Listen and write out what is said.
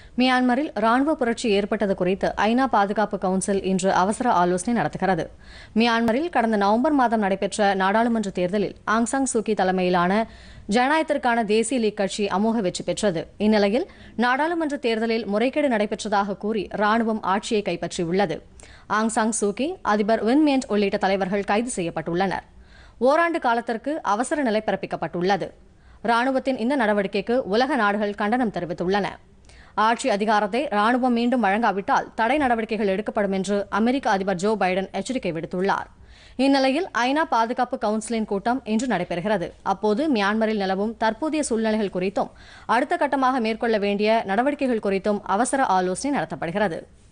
மியான்மரில் ராணுவ புரட்சி ஏற்பட்டது குறித்து ஐநா பாதுகாப்பு கவுன்சில் இன்று அவசர ஆலோசனை நடத்துகிறது மியான்மரில் கடந்த நவம்பர் மாதம் நடைபெற்ற நாடாளுமன்ற தேர்தலில் ஆங் சாங் சூகி தலைமையிலான ஜனநாயகத்திற்கான தேசிய லீக் கட்சி அமோக வெற்றி பெற்றது இந்நிலையில் நாடாளுமன்ற தேர்தலில் முறைகேடு நடைபெற்றதாக கூறி ராணுவம் ஆட்சியை கைப்பற்றியுள்ளது ஆங் சாங் சூகி அதிபர் வின்மேண்ட் உள்ளிட்ட தலைவர்கள் கைது செய்யப்பட்டுள்ளனர் ஓராண்டு காலத்திற்கு அவசர நிலை பிறப்பிக்கப்பட்டுள்ளது ராணுவத்தின் இந்த நடவடிக்கைக்கு உலக நாடுகள் கண்டனம் தெரிவித்துள்ளன ஆட்சி அதிகாரத்தை ராணுவம் மீண்டும் வழங்காவிட்டால் தடை நடவடிக்கைகள் எடுக்கப்படும் என்று அமெரிக்க அதிபர் ஜோ பைடன் எச்சரிக்கை விடுத்துள்ளார் இந்நிலையில் ஐநா பாதுகாப்பு கவுன்சிலின் கூட்டம் இன்று நடைபெறுகிறது அப்போது மியான்மரில் நிலவும் தற்போதைய சூழ்நிலைகள் குறித்தும் அடுத்த கட்டமாக மேற்கொள்ள வேண்டிய நடவடிக்கைகள் குறித்தும் அவசர ஆலோசனை நடத்தப்படுகிறது